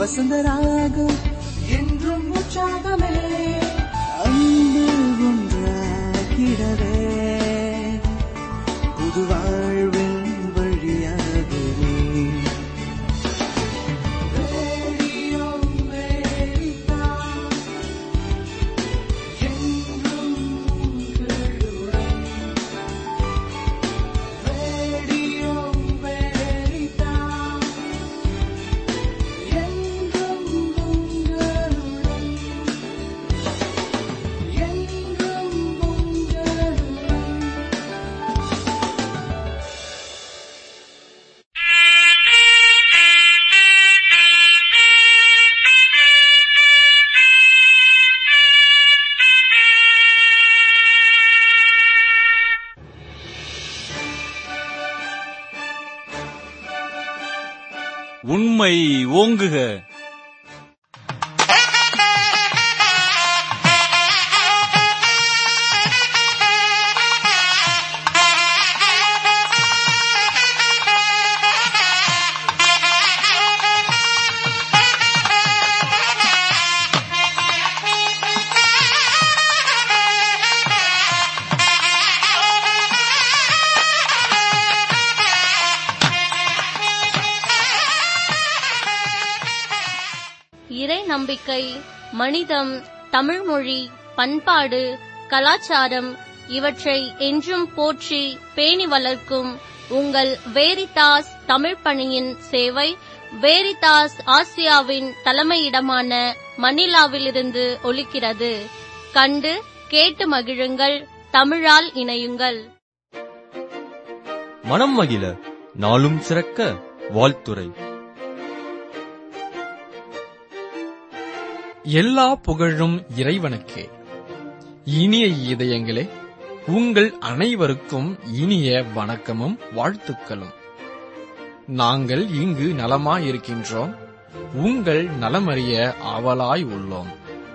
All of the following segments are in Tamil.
வசந்தராகம் என்றும் உற்சாகமே அன்பு ஒன்றாகிடவே புது வாழ்வின் வழியாகவே ரேடியோ அமெரிக்கா, என்றும் உங்களுடன். ரேடியோ அமெரிக்கா, என்றும் உங்களுடன். என்றும் உங்களுடன். உண்மை ஓங்குக இறை நம்பிக்கை மனிதம் தமிழ்மொழி பண்பாடு கலாச்சாரம் இவற்றை என்றும் போற்றி பேணி வளர்க்கும் உங்கள் வேரிதாஸ் தமிழ் பணியின் சேவை வேரிதாஸ் ஆசியாவின் தலைமையிடமான மணிலாவிலிருந்து ஒலிக்கிறது கண்டு கேட்டு மகிழுங்கள் தமிழால் இணையுங்கள் மனம் மகிழ நாளும் சிறக்க வாழ்த்துரை எல்லா புகழும் இறைவனுக்கே இனிய இதயங்களே உங்கள் அனைவருக்கும் இனிய வணக்கமும் வாழ்த்துக்களும் நாங்கள் இங்கு நலமாயிருக்கின்றோம் உங்கள் நலமறிய ஆவலாய் உள்ளோம்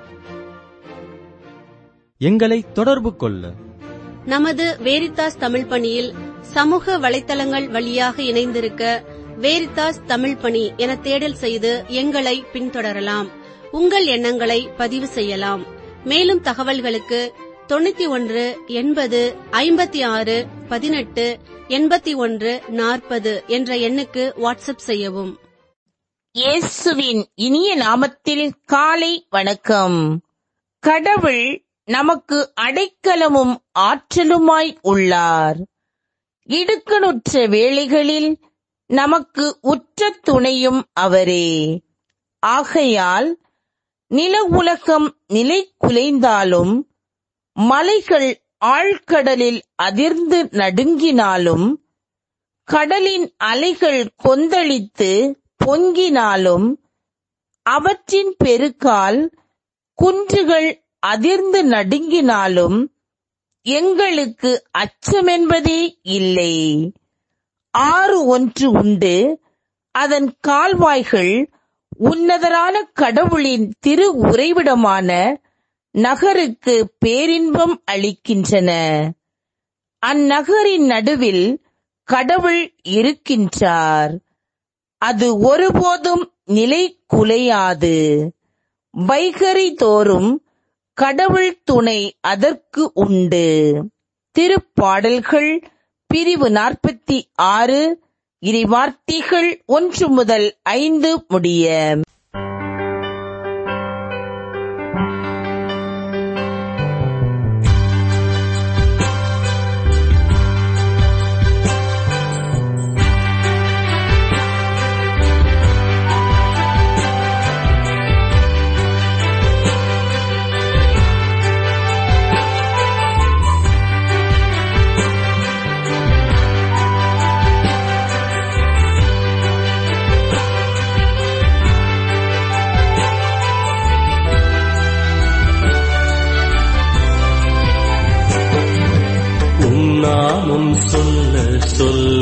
எங்களை தொடர்பு கொள்ள நமது வேரித்தாஸ் தமிழ் பணியில் சமூக வலைத்தளங்கள் வழியாக இணைந்திருக்க வேரித்தாஸ் தமிழ் பணி என தேடல் செய்து எங்களை பின்தொடரலாம் உங்கள் எண்ணங்களை பதிவு செய்யலாம் மேலும் தகவல்களுக்கு தொண்ணூத்தி ஒன்று எண்பது ஐம்பத்தி ஆறு பதினெட்டு எண்பத்தி ஒன்று நாற்பது என்ற எண்ணுக்கு வாட்ஸ்அப் செய்யவும் இயேசுவின் இனிய நாமத்தில் காலை வணக்கம் கடவுள் நமக்கு அடைக்கலமும் ஆற்றலுமாய் உள்ளார் இடுக்கணுற்ற வேளைகளில் நமக்கு உற்ற துணையும் அவரே ஆகையால் நில உலகம் நிலை குலைந்தாலும் மலைகள் ஆழ்கடலில் அதிர்ந்து நடுங்கினாலும் கடலின் அலைகள் கொந்தளித்து பொங்கினாலும் அவற்றின் பெருக்கால் குன்றுகள் அதிர்ந்து நடுங்கினாலும் எங்களுக்கு அச்சமென்பதே இல்லை ஆறு ஒன்று உண்டு அதன் கால்வாய்கள் உன்னதரான கடவுளின் திரு உறைவிடமான நகருக்கு பேரின்பம் அளிக்கின்றன அந்நகரின் நடுவில் கடவுள் இருக்கின்றார் அது ஒருபோதும் நிலை குலையாது வைகரி தோறும் கடவுள் துணை அதற்கு உண்டு திருப்பாடல்கள் பிரிவு நாற்பத்தி ஆறு இறைவார்த்தைகள் ஒன்று முதல் ஐந்து முடிய உன்னாமம் சொல்ல சொல்ல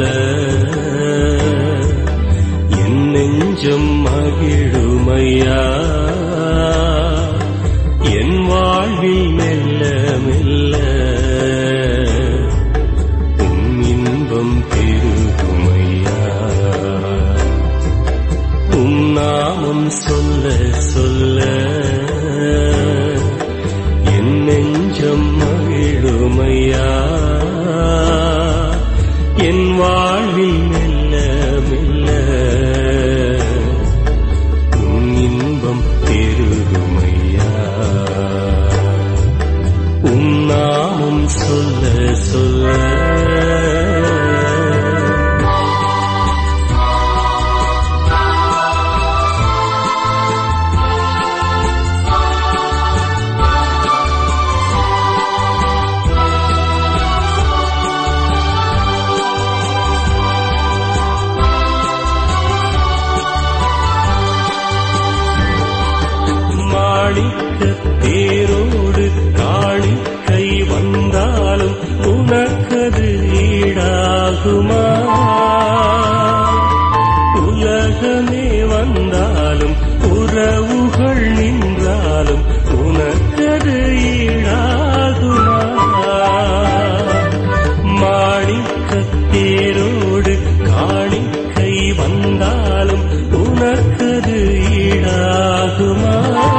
என் நெஞ்சம் மகிழுமையா என் வாழ்வில் மெல்ல மெல்ல உன் இன்பம் பெருகுமையா உன்னாமம் சொல்ல சொல்ல சொல்ல மாணிக்க தேரோடு காணிக்கை வந்தாலும் உனக்கது ஈடாகுமா உலகமே வந்தாலும் உறவுகள் நின்றாலும் உனக்கது ஈடாகுமா மாணிக்க தேரோடு காணிக்கை வந்தாலும் உனக்கது ஈடாகுமா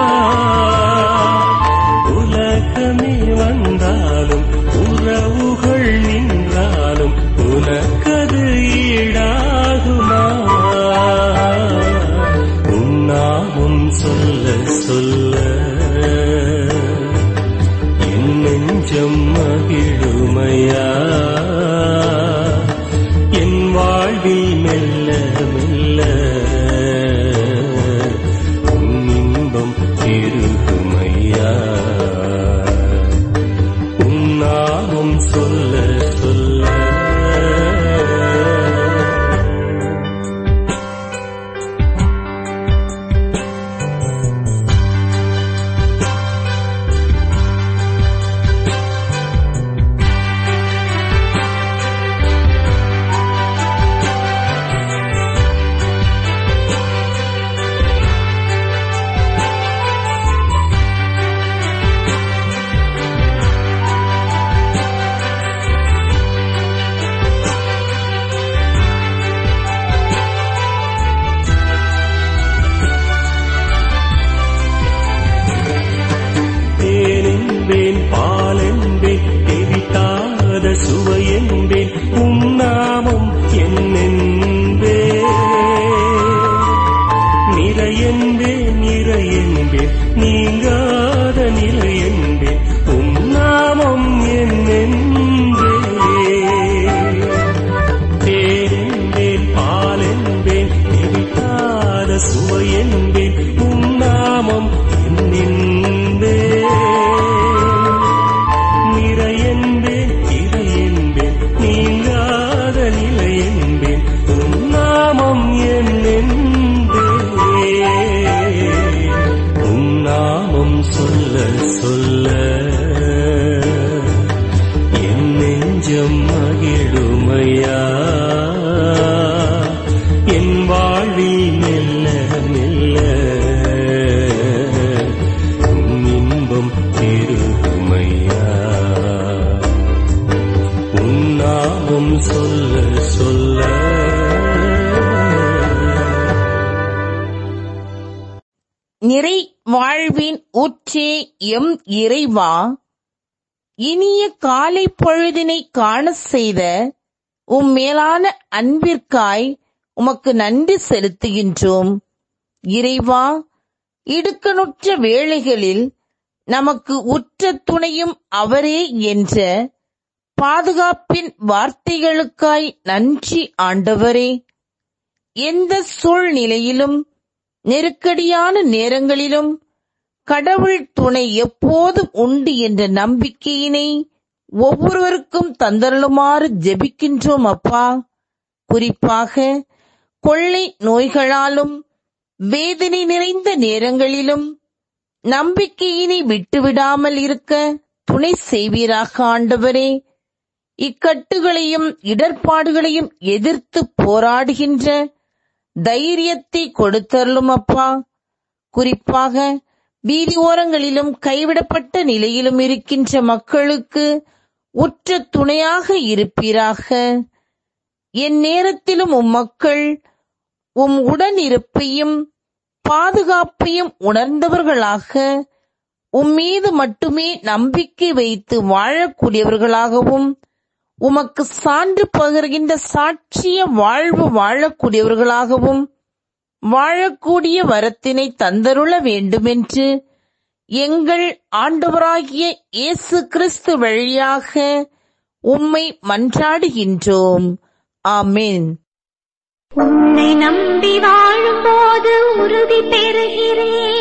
உலகமே வந்தாலும் உறவுகள் நின்றாலும் உனக்கது ஈடாகுமா உன்னாவும் சொல்ல சொல்ல என் நெஞ்சம் மகிழுமையா என் வாழ்வில் மெல்ல மெல்ல உன் இன்பம் பெருகுமையா உன்னாவும் சொல்ல சொல்ல தேனென்பேன் பாலென்பேன் தெவிட்டாத சுவையென்பேன் உன்னாமம் என்னென்பே நிறையென்பேன் நிறையென்பேன் நீங்காத நிலையென்பேன் உன்னாமம் என்னென்பே தேனென்பேன் பாலென்பேன் தெவிட்டாத சுவையென்பேன் உன்னாமம் என்னென்பே நிறையென்பேன் இறையென்பேன் நீங்காத நிலையென்பேன் உன்னாமம் என்னென்பே உன்னாமம் சொல்ல சொல்ல என் நெஞ்சம் மகிழுமையா என் வாழ்வில் மெல்ல மெல்ல உன் இன்பம் பெருகுமையா உன்னாவும் சொல்ல சொல்ல நிறை வாழ்வின் ஊற்றே எம் இறைவா இனிய காலை பொழுதினை காண செய்த உம் மேலான அன்பிற்காய் உமக்கு நன்றி செலுத்துகின்றோம் இறைவா இடுக்கணுற்ற வேளைகளில் நமக்கு உற்ற துணையும் அவரே என்ற பாதுகாப்பின் வார்த்தைகளுக்காய் நன்றி ஆண்டவரே எந்த சூழ்நிலையிலும் நெருக்கடியான நேரங்களிலும் கடவுள் துணை எப்போதும் உண்டு என்ற நம்பிக்கையினை ஒவ்வொருவருக்கும் தந்தருளுமாறு ஜெபிக்கின்றோம் அப்பா குறிப்பாக கொள்ளை நோய்களாலும் வேதனை நிறைந்த நேரங்களிலும் நம்பிக்கையினை விட்டுவிடாமல் இருக்க துணை செய்வீராக ஆண்டவரே இக்கட்டுகளையும் இடர்பாடுகளையும் எதிர்த்து போராடுகின்ற தைரியத்தை கொடுத்தருளும் அப்பா குறிப்பாக வீதி ஓரங்களிலும் கைவிடப்பட்ட நிலையிலும் இருக்கின்ற மக்களுக்கு உற்ற துணையாக இருப்பீராக என் நேரத்திலும் உம் மக்கள் உம் உடனிருப்பையும் பாதுகாப்பையும் உணர்ந்தவர்களாக உம்மீது மட்டுமே நம்பிக்கை வைத்து வாழக்கூடியவர்களாகவும் உமக்கு சான்று பகிர்கின்ற சாட்சிய வாழ்வு வாழக்கூடியவர்களாகவும் வாழக்கூடிய வரத்தினை தந்தருள வேண்டுமென்று எங்கள் ஆண்டவராகிய இயேசு கிறிஸ்து வழியாக உம்மை மன்றாடுகின்றோம் ஆமென் உன்னை நம்பி வாழும்போது உறுதி பெறுகிறேன்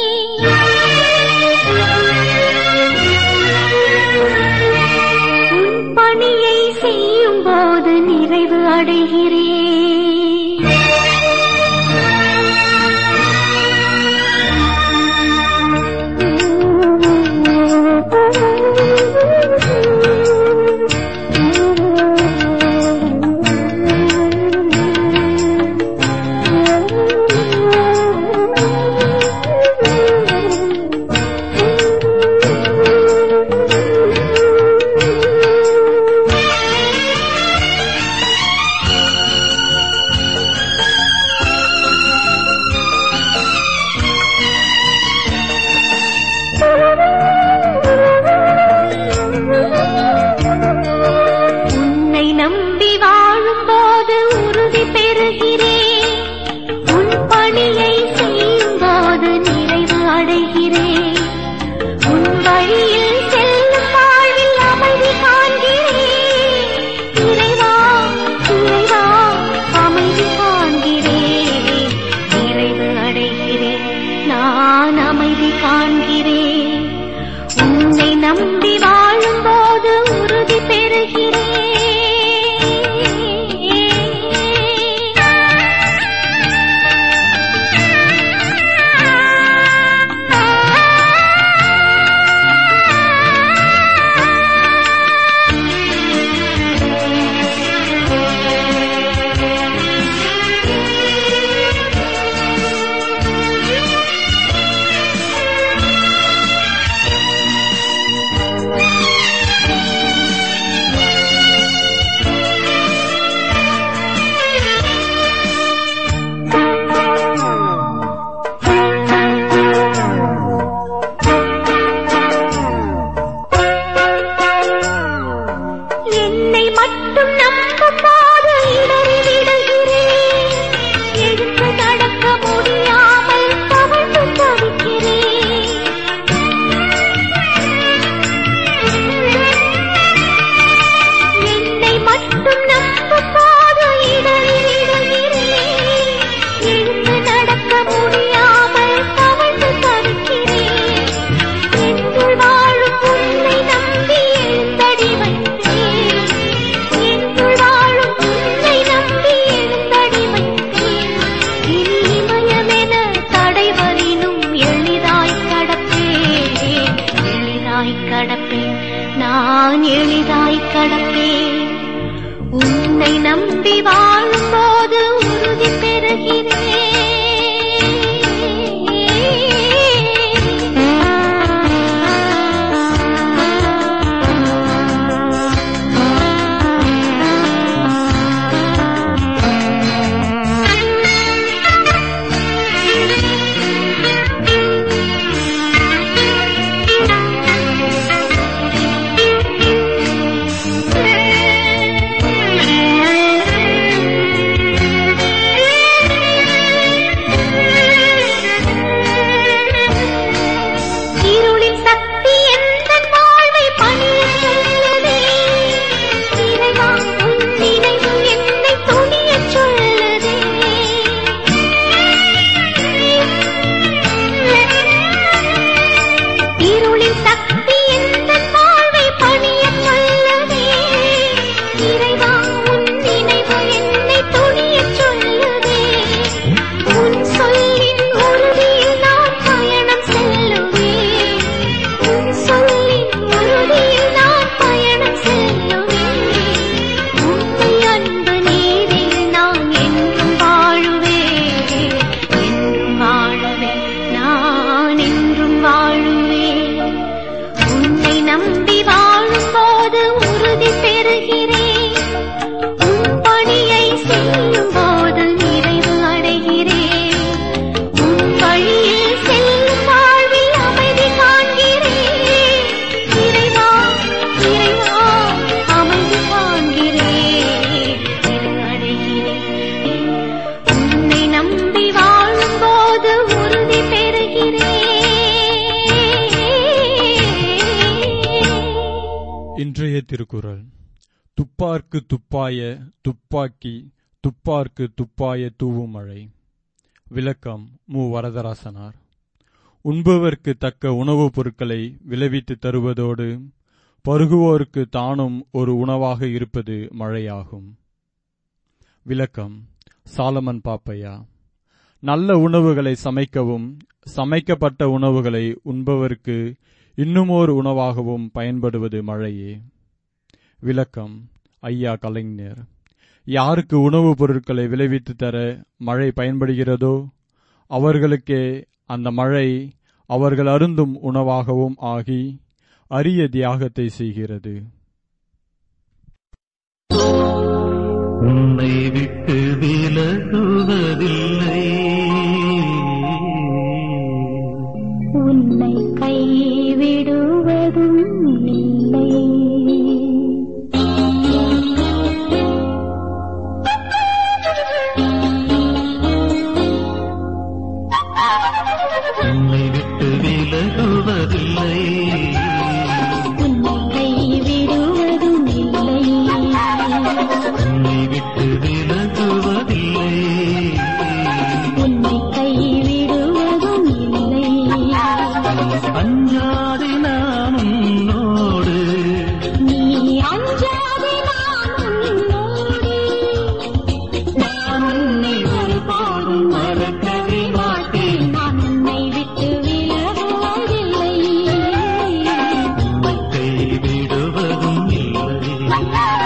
உன் பணியை செய்யும் போது நிறைவு அடைகிறேன் உன்னை நம்பி வாழும்போது உறுதி பெறுகிறேன் உன் பணியை செய்யும் போது நிறைவு அடைகிறேன் உன் வழியில் செல்லும் வாழ்வில் அமைதி காண்கிறேன் இறைவா இறைவா அமைதி காண்கிறேன் நிறைவு அடைகிறேன் நான் அமைதி காண்கிறேன் உன்னை நம்பி வாழும்போது உறுதி என்னை மட்டும் நம்பும் போது இடறி விடுகிறேன் எழுந்து நடக்க முடியாமல் தவழ்ந்து தவிக்கிறேன் என்னை மட்டும் நம்பும் போது இடறி விடுகிறேன் எழுந்து நடக்க முடியாமல் தவழ்ந்து தவிக்கிறேன் என்னுள் வாழும் உன்னை நம்பி எழுந்தடி வந்தேன் என்னுள் வாழும் உன்னை நம்பி எழுந்தடி வந்தேன் இனி இமயமென தடை வரினும் எளிதாய் கடப்பேன் எளிதாய் கடப்பேன் நான் எளிதாய் கடப்பேன் உன்னை நம்பி வாழும்போது உறுதி பெறுகிறேன் இன்றைய திருக்குறள் துப்பார்க்கு துப்பாய துப்பாக்கி துப்பார்க்கு துப்பாய தூவும் மழை விளக்கம் மு வரதராசனார் உண்பவர்க்கு தக்க உணவுப் பொருட்களை விளைவித்து தருவதோடு பருகுவோருக்கு தானும் ஒரு உணவாக இருப்பது மழையாகும் விளக்கம் சாலமன் பாப்பையா நல்ல உணவுகளை சமைக்கவும் சமைக்கப்பட்ட உணவுகளை உண்பவருக்கு இன்னுமோர் உணவாகவும் பயன்படுவது மழையே விளக்கம் ஐயா கலைஞர் யாருக்கு உணவுப் பொருட்களை விளைவித்து தர மழை பயன்படுகிறதோ அவர்களுக்கே அந்த மழை அவர்கள் அருந்தும் உணவாகவும் ஆகி அரிய தியாகத்தை செய்கிறது உன்னை விட்டு விலகுவதில்லை உன்னை கைவிடுவதும் இல்லை உன்னை விட்டு விலகுவதில்லை உன்னை கைவிடுவதும் இல்லை உன்னை விட்டு விலகுவதில்லை உன்னை கைவிடுவதும் இல்லை அஞ்சாதி நான் உன்னோடு நீ அஞ்சாதே நான் உன்னோடு நான் உன்னை ஒருபோதும் மறக்கவே மாட்டேன் நான் உன்னை விட்டு விலகுவதில்லை உன்னை கைவிடுவதும் இல்லை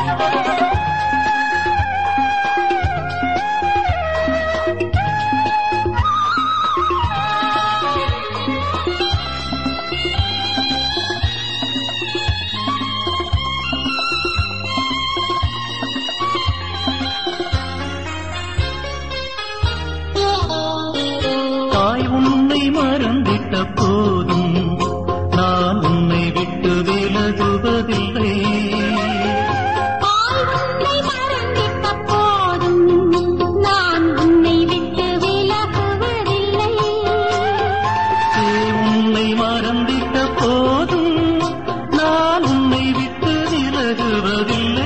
தாய் உன்னை மறந்திட்ட போதும் நான் உன்னை விட்டு விலகுவதில்லை தாய் உன்னை மறந்திட்ட போதும் நான் உன்னை விட்டு விலகுவதில்லை தாய் உன்னை மறந்திட்ட போதும் நான் உன்னை விட்டு விலகுவதில்லை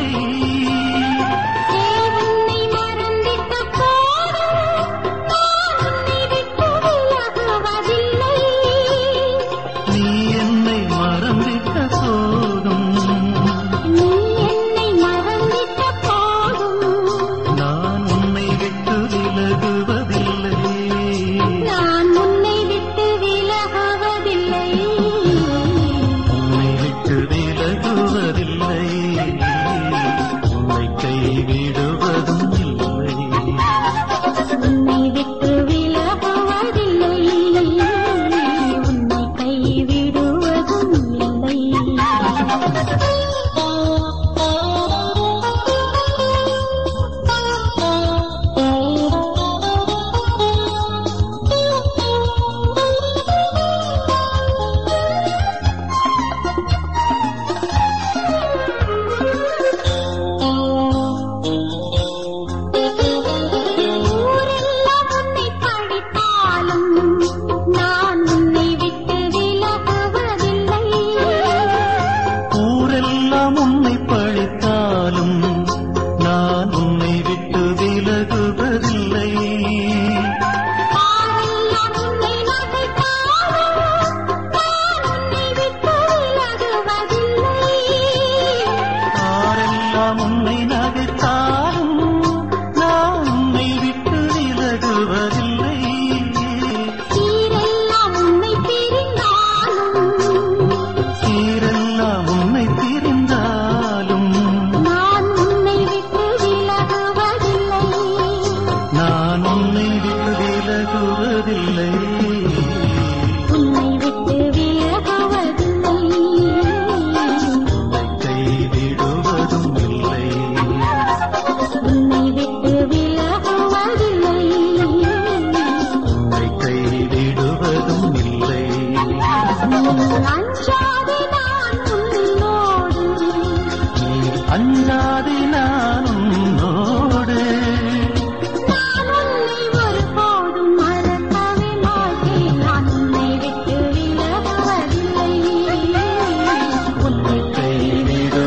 தாய் உன்னை மறந்திட்ட போதும் நான் உன்னை விட்டு விலகுவதில்லை நீ என்னை மறந்திட்ட போதும் நீ என்னை மறந்திட்ட போதும் நான் உன்னை விட்டு விலகுவதில்லை நான் உன்னை விட்டு விலகுவதில்லை உன்னை விட்டு விலகுவதில்லை உன்னை கைவிடுவதும் இல்லை உன்னை விட்டு விலகுவதில்லை உன்னை கைவிடுவதும் இல்லை ஊரெல்லாம் உன்னை பழித்தாலும் நான் உன்னை விட்டு விலகுவதில்லை ஊரெல்லாம் உன்னை பழித்தாலும் நான் உன்னை விட்டு விலகுவதில்லை ஆரெல்லாம் உன்னை நகைத்தாலும் நான் உன்னை விட்டு விலகுவதில்லை ஆரெல்லாம் உன்னை நகைத்தாலும் நான் உன்னை விட்டு விலகுவதில்லை சீரெல்லாம் உன்னை பிரிந்தாலும் சீரெல்லாம் உன்னை பிரிந்தாலும் நான் உன்னை விட்டு விலகுவதில்லை நான் உன்னை விட்டு விலகுவதில்லை உன்னை விட்டு விலகுவதில்லை உன்னை கைவிடுவதும் இல்லை உன்னை விட்டு விலகுவதில்லை உன்னை கைவிடுவதும் இல்லை அஞ்சாதே நான் உன்னோடு நீ அஞ்சாதே நான் உன்னோடு நான் உன்னை ஒருபோதும் மறக்கவே மாட்டேன் நான் உன்னை விட்டு விலகுவதில்லை உன்னை கைவிடுவதும்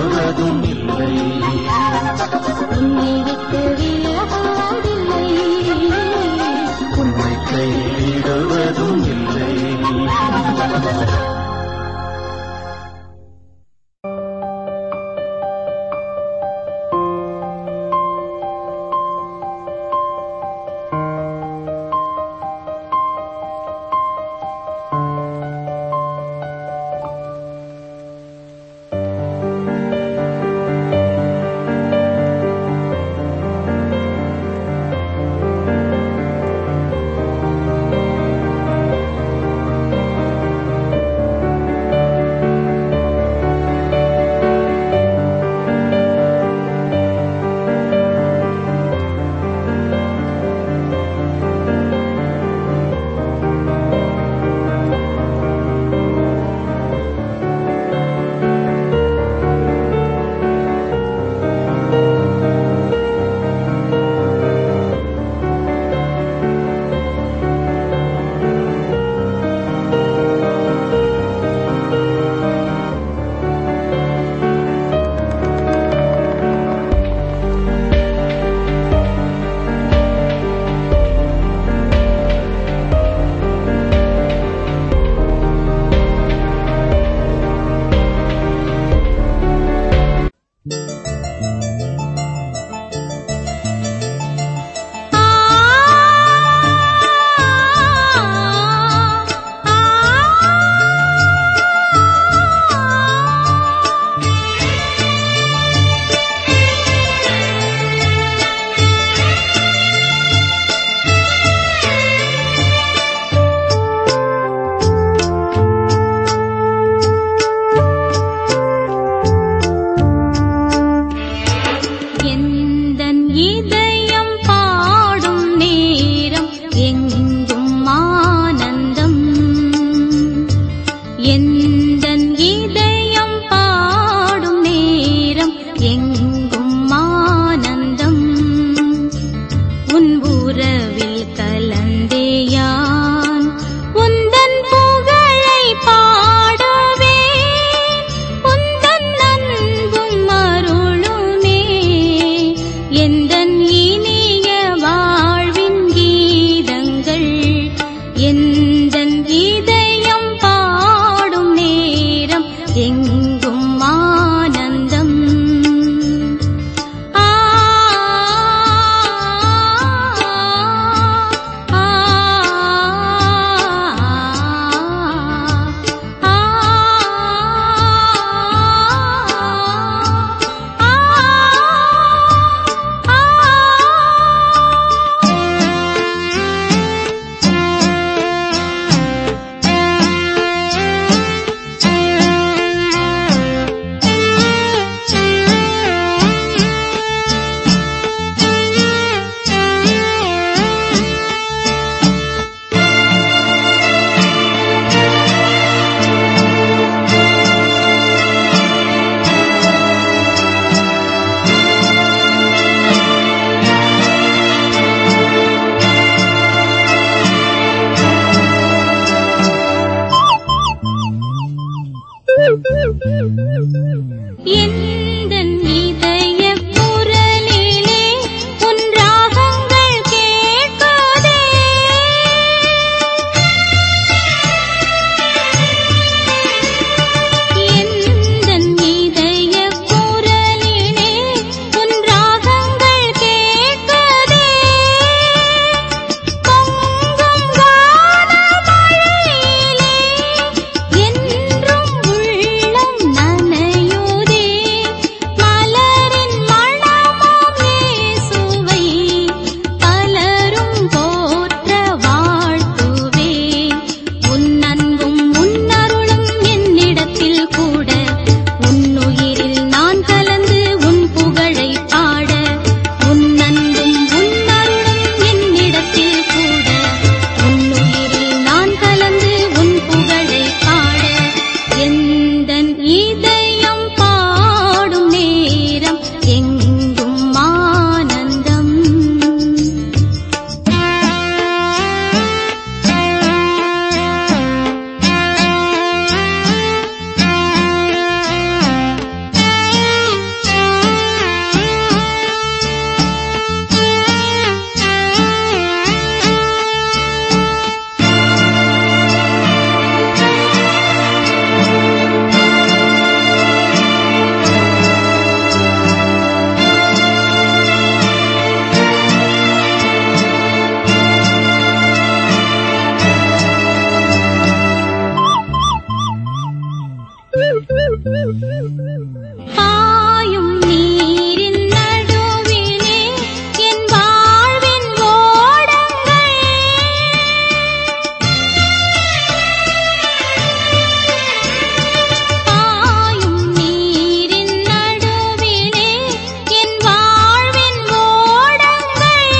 எந்தன் இதயம் பாடும் நேரம் எங்கும் ஆனந்தம் உன் உறவில் கலந்தேயான் உந்தன் புகழை பாடுவேன் உந்தன் அன்பும் அருளுமே எந்தன் இனிய வாழ்வின் கீதங்கள் எந்தன் இதயம் பாடும் நேரம் எங்கும் ஆனந்தம் ஆ ஆ ஆ எந்தன் இதயக் குரலிலே உன் ராகங்கள் கேட்குதே. எந்தன் இதயக் குரலிலே உன் ராகங்கள் கேட்குதே. பொங்கும் வானமழையிலே என்றும் உள்ளம் நனையுதே மலரின் மணமாம் இயேசுவை பலரும் போற்ற வாழ்த்துவேன் உன் அன்பும் உன் அருளும் என்னிடத்தில் கூட உன்னுயிரில் நான் கலந்து உன் புகழை பாட உன் அன்பும் உன் அருளும் என்னிடத்தில் கூட உன்னுயிரில் நான் கலந்து உன் புகழை பாட எந்தன் இதயம் பாடும் நேரம் எங்கும் ஆனந்தம் பாயும் நீரின் நடுவிலே என் வாழ்வின் ஓடங்கள் பாயும் நீரின் நடுவிலே என் வாழ்வின் ஓடங்கள்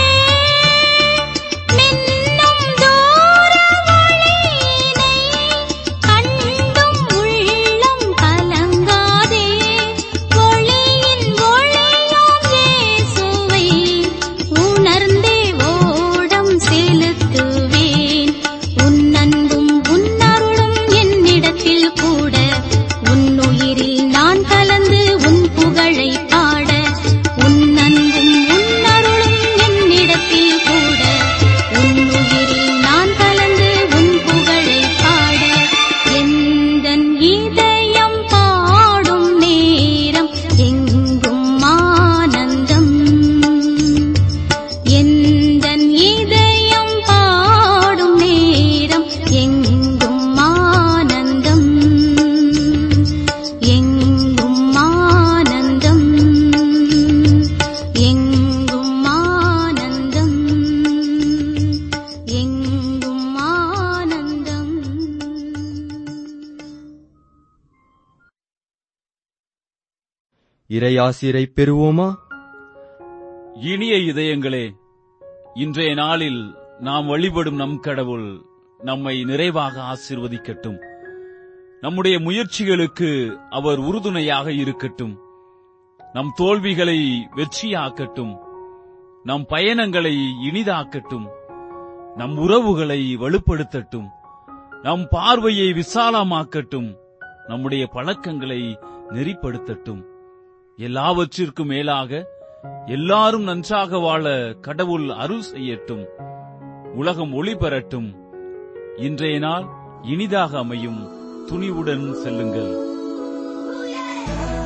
மின்னும் தூரவழியினை கண்டும் உள்ளம் கலங்காதே ஒளியின் ஒளியாம் இயேசுவை உணர்ந்தே ஓடம் செலுத்துவேன் உன் அன்பும் உன் அருளும் என்னிடத்தில் கூட உன்னுயிரில் நான் கலந்து உன் புகழை பாட உன் அன்பும் உன் அருளும் என்னிடத்தில் கூட உன்னுயிரில் நான் கலந்து உன் புகழை பாட எந்தன் இதயம் பாடும் நேரம் எங்கும் ஆனந்தம் எந்தன் இதயம் பாடும் நேரம் எங்கும் ஆனந்தம் எங்கும் ஆனந்தம் எங்கும் ஆனந்தம் எங்கும் ஆனந்தம் இறையாசிரை பெறுவோமா இனிய இதயங்களே இன்றைய நாளில் நாம் வழிபடும் நம் கடவுள் நம்மை நிறைவாக ஆசீர்வதிக்கட்டும் நம்முடைய முயற்சிகளுக்கு அவர் உறுதுணையாக இருக்கட்டும் நம் தோல்விகளை வெற்றியாக்கட்டும் நம் பயணங்களை இனிதாக்கட்டும் நம் உறவுகளை வலுப்படுத்தட்டும் நம் பார்வையை விசாலமாக்கட்டும் நம்முடைய பழக்கங்களை நெறிப்படுத்தட்டும் எல்லாவற்றிற்கும் மேலாக எல்லாரும் நன்றாக வாழ கடவுள் அருள் செய்யட்டும் உலகம் ஒளி பெறட்டும் இன்றைய நாள் இனிதாக அமையும் துணிவுடன் செல்லுங்கள்